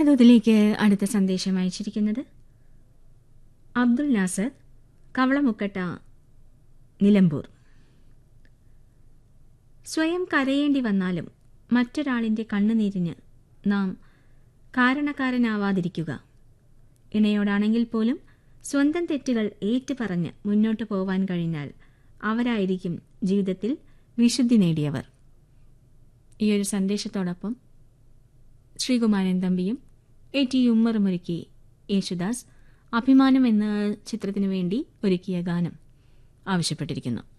സ്നേഹദൂതിലേക്ക് അടുത്ത സന്ദേശം അയച്ചിരിക്കുന്നത് അബ്ദുൽ നാസർ കവളമുക്കട്ട നിലമ്പൂർ സ്വയം കരയേണ്ടി വന്നാലും മറ്റൊരാളിൻ്റെ കണ്ണുനീരിന് നാം കാരണക്കാരനാവാതിരിക്കുക ഇണയോടാണെങ്കിൽ പോലും സ്വന്തം തെറ്റുകൾ ഏറ്റുപറഞ്ഞ് മുന്നോട്ട് പോവാൻ കഴിഞ്ഞാൽ അവരായിരിക്കും ജീവിതത്തിൽ വിശുദ്ധി നേടിയവർ ഈ ഒരു സന്ദേശത്തോടൊപ്പം ശ്രീകുമാരൻ തമ്പിയും എ ടി ഉമ്മറുമൊരുക്കി യേശുദാസ് അഭിമാനം എന്ന ചിത്രത്തിനു വേണ്ടി ഒരുക്കിയ ഗാനം ആവശ്യപ്പെട്ടിരിക്കുന്നു